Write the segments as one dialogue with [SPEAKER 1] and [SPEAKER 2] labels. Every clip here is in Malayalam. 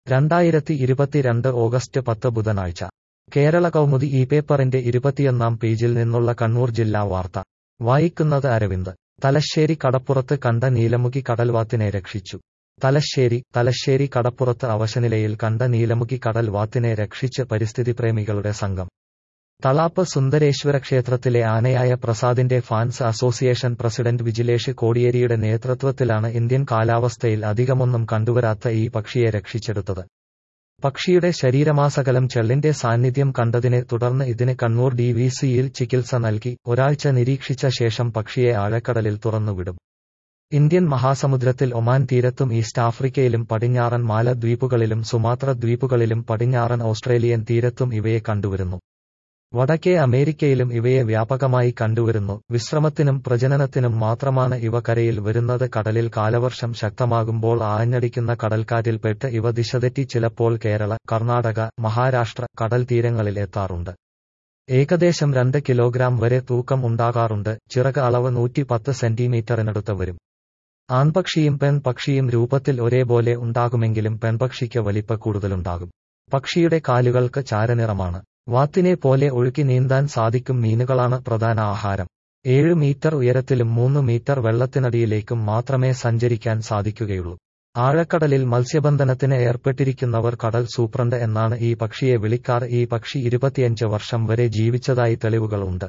[SPEAKER 1] രണ്ടായിരത്തി ഇരുപത്തിരണ്ട് ഓഗസ്റ്റ് പത്ത് ബുധനാഴ്ച കേരള കൗമുദി ഈ പേപ്പറിന്റെ ഇരുപത്തിയൊന്നാം പേജിൽ നിന്നുള്ള കണ്ണൂർ ജില്ലാ വാർത്ത വായിക്കുന്നത് അരവിന്ദ് തലശ്ശേരി കടപ്പുറത്ത് കണ്ട നീലമുഖി കടൽവാത്തിനെ രക്ഷിച്ചു തലശ്ശേരി തലശ്ശേരി കടപ്പുറത്ത് അവശനിലയിൽ കണ്ട നീലമുഖി കടൽവാത്തിനെ രക്ഷിച്ച് പരിസ്ഥിതി പ്രേമികളുടെ സംഘം തളാപ്പ് സുന്ദരേശ്വര ക്ഷേത്രത്തിലെ ആനയായ പ്രസാദിന്റെ ഫാൻസ് അസോസിയേഷൻ പ്രസിഡന്റ് വിജിലേഷ് കോടിയേരിയുടെ നേതൃത്വത്തിലാണ് ഇന്ത്യൻ കാലാവസ്ഥയിൽ അധികമൊന്നും കണ്ടുവരാത്ത ഈ പക്ഷിയെ രക്ഷിച്ചെടുത്തത് പക്ഷിയുടെ ശരീരമാസകലം ചെള്ളിന്റെ സാന്നിധ്യം കണ്ടതിനെ തുടർന്ന് ഇതിന് കണ്ണൂർ ഡി വി സിയിൽ ചികിത്സ നൽകി ഒരാഴ്ച നിരീക്ഷിച്ച ശേഷം പക്ഷിയെ ആഴക്കടലിൽ തുറന്നുവിടും ഇന്ത്യൻ മഹാസമുദ്രത്തിൽ ഒമാൻ തീരത്തും ഈസ്റ്റ് ആഫ്രിക്കയിലും പടിഞ്ഞാറൻ മാലദ്വീപുകളിലും സുമാത്ര ദ്വീപുകളിലും പടിഞ്ഞാറൻ ഓസ്ട്രേലിയൻ തീരത്തും ഇവയെ കണ്ടുവരുന്നു വടക്കേ അമേരിക്കയിലും ഇവയെ വ്യാപകമായി കണ്ടുവരുന്നു വിശ്രമത്തിനും പ്രജനനത്തിനും മാത്രമാണ് ഇവ കരയിൽ വരുന്നത് കടലിൽ കാലവർഷം ശക്തമാകുമ്പോൾ ആഞ്ഞടിക്കുന്ന കടൽക്കാറ്റിൽപ്പെട്ട് ഇവ ദിശതെറ്റി ചിലപ്പോൾ കേരള കർണാടക മഹാരാഷ്ട്ര കടൽ തീരങ്ങളിൽ എത്താറുണ്ട് ഏകദേശം രണ്ട് കിലോഗ്രാം വരെ തൂക്കം ഉണ്ടാകാറുണ്ട് ചിറക് അളവ് നൂറ്റി പത്ത് സെന്റിമീറ്ററിനടുത്ത് വരും ആൺപക്ഷിയും പെൺപക്ഷിയും രൂപത്തിൽ ഒരേപോലെ ഉണ്ടാകുമെങ്കിലും പെൺപക്ഷിക്ക് വലിപ്പ കൂടുതലുണ്ടാകും പക്ഷിയുടെ കാലുകൾക്ക് ചാരനിറമാണ് വാത്തിനെ പോലെ ഒഴുക്കി നീന്താൻ സാധിക്കും മീനുകളാണ് പ്രധാന ആഹാരം ഏഴ് മീറ്റർ ഉയരത്തിലും മൂന്ന് മീറ്റർ വെള്ളത്തിനടിയിലേക്കും മാത്രമേ സഞ്ചരിക്കാൻ സാധിക്കുകയുള്ളൂ ആഴക്കടലിൽ മത്സ്യബന്ധനത്തിന് ഏർപ്പെട്ടിരിക്കുന്നവർ കടൽ സൂപ്രണ്ട് എന്നാണ് ഈ പക്ഷിയെ വിളിക്കാറ് ഈ പക്ഷി ഇരുപത്തിയഞ്ച് വർഷം വരെ ജീവിച്ചതായി തെളിവുകളുണ്ട്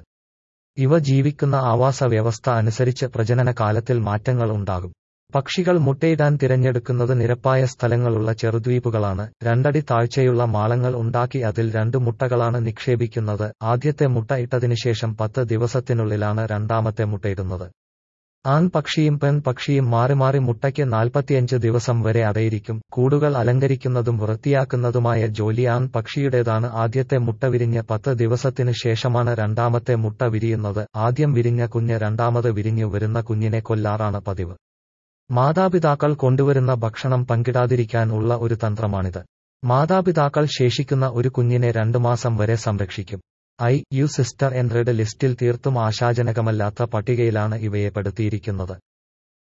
[SPEAKER 1] ഇവ ജീവിക്കുന്ന ആവാസ വ്യവസ്ഥ അനുസരിച്ച് പ്രജനന കാലത്തിൽ മാറ്റങ്ങൾ ഉണ്ടാകും പക്ഷികൾ മുട്ടയിടാൻ തിരഞ്ഞെടുക്കുന്നത് നിരപ്പായ സ്ഥലങ്ങളുള്ള ചെറുദ്വീപുകളാണ് രണ്ടടി താഴ്ചയുള്ള മാളങ്ങൾ ഉണ്ടാക്കി അതിൽ രണ്ട് മുട്ടകളാണ് നിക്ഷേപിക്കുന്നത് ആദ്യത്തെ മുട്ട ഇട്ടതിനുശേഷം പത്ത് ദിവസത്തിനുള്ളിലാണ് രണ്ടാമത്തെ മുട്ടയിടുന്നത് ആൺപക്ഷിയും പെൺപക്ഷിയും മാറി മാറി മുട്ടയ്ക്ക് നാൽപ്പത്തിയഞ്ച് ദിവസം വരെ അടയിരിക്കും കൂടുകൾ അലങ്കരിക്കുന്നതും വൃത്തിയാക്കുന്നതുമായ ജോലി ആൺപക്ഷിയുടേതാണ് ആദ്യത്തെ മുട്ട വിരിഞ്ഞ് പത്ത് ദിവസത്തിനു ശേഷമാണ് രണ്ടാമത്തെ മുട്ട വിരിയുന്നത് ആദ്യം വിരിഞ്ഞ കുഞ്ഞ് രണ്ടാമത് വിരിഞ്ഞു വരുന്ന കുഞ്ഞിനെ കൊല്ലാറാണ് പതിവ് മാതാപിതാക്കൾ കൊണ്ടുവരുന്ന ഭക്ഷണം പങ്കിടാതിരിക്കാൻ ഉള്ള ഒരു തന്ത്രമാണിത് മാതാപിതാക്കൾ ശേഷിക്കുന്ന ഒരു കുഞ്ഞിനെ രണ്ടു മാസം വരെ സംരക്ഷിക്കും ഐ യു സിസ്റ്റർ എൻ റെഡ് ലിസ്റ്റിൽ തീർത്തും ആശാജനകമല്ലാത്ത പട്ടികയിലാണ് ഇവയെ പെടുത്തിയിരിക്കുന്നത്